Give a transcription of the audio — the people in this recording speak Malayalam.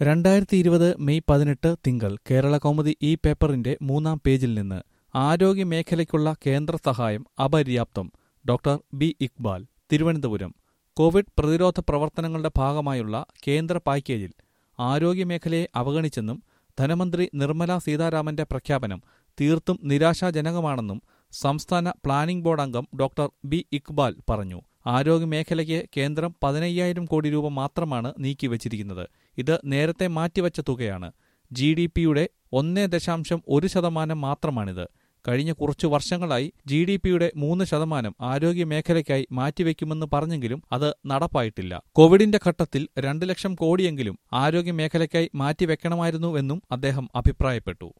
രണ്ടായിരത്തി ഇരുപത് മെയ് പതിനെട്ട് തിങ്കൾ കേരള കൗമുദി ഈ പേപ്പറിന്റെ മൂന്നാം പേജിൽ നിന്ന് ആരോഗ്യ മേഖലയ്ക്കുള്ള കേന്ദ്ര സഹായം അപര്യാപ്തം doctor B Iqbal Thiruvananthapuram Covid പ്രതിരോധ പ്രവർത്തനങ്ങളുടെ ഭാഗമായുള്ള കേന്ദ്ര പാക്കേജിൽ ആരോഗ്യമേഖലയെ അവഗണിച്ചെന്നും ധനമന്ത്രി നിർമ്മല സീതാരാമന്റെ പ്രഖ്യാപനം തീർത്തും നിരാശാജനകമാണെന്നും സംസ്ഥാന പ്ലാനിംഗ് ബോർഡ് അംഗം ഡോക്ടർ ബി ഇക്ബാൽ പറഞ്ഞു ആരോഗ്യമേഖലയ്ക്ക് കേന്ദ്രം പതിനയ്യായിരം കോടി രൂപ മാത്രമാണ് നീക്കിവച്ചിരിക്കുന്നത് ഇത് നേരത്തെ മാറ്റിവച്ച തുകയാണ് ജി ഡി പിയുടെ ഒന്നേ ദശാംശം ഒരു ശതമാനം മാത്രമാണിത് കഴിഞ്ഞ കുറച്ചു വർഷങ്ങളായി ജി ഡി പിയുടെ മൂന്ന് ശതമാനം ആരോഗ്യ മേഖലയ്ക്കായി മാറ്റിവെക്കുമെന്ന് പറഞ്ഞെങ്കിലും അത് നടപ്പായിട്ടില്ല കോവിഡിന്റെ ഘട്ടത്തിൽ രണ്ട് ലക്ഷം കോടിയെങ്കിലും ആരോഗ്യ മേഖലയ്ക്കായി മാറ്റിവെക്കണമായിരുന്നുവെന്നും അദ്ദേഹം അഭിപ്രായപ്പെട്ടു